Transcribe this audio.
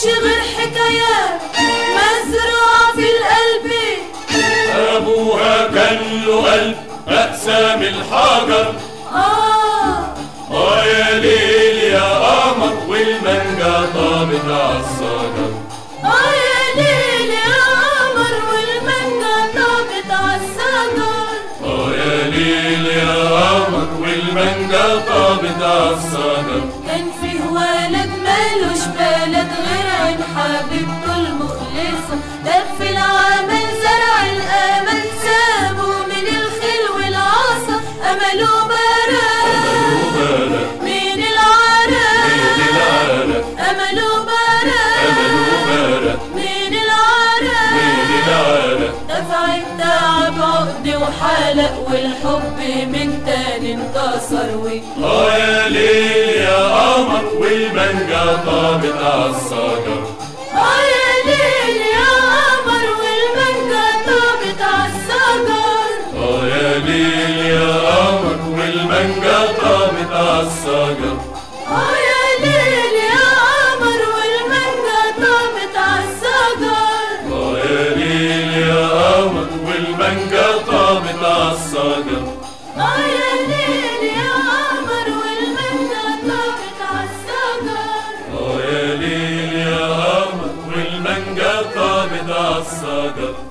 مش غير حكايات مزروعة في القلب أبوها كان له قلب أقسام الحجر آه آه يا ليل يا قمر والمانجا طابت عالصدر آه يا ليل يا قمر والمانجا طابت عالشجر آه يا ليل يا قمر والمانجا طابت عالصدر كان فيه ولد مالوش بلد غير عين حبيبته المخلصة دب في العمل زرع الأمل سابه من الخيل والعصا أمله برا وبلد من العرب من العالم أمله برا أمل وبلد من العرب من العالم دفع التعب عقد وحلق والحب من تاني انكسر وي آه يا ليل يا قمر والمانجا طابت عالصدر آه يا ليل يا قمر والمانجا طابت عالشجر آه يا ليل يا قمر والمانجا طابت عالصدر آه يا ليل يا قمر والمانجا طابت عالشجر آه يا ليل يا قمر والمانجا طابت عالصدر آه يا ليل يا قمر والمانجا طابت عالشجر آه يا ليل يا قمر والمانجا طابت عالصدر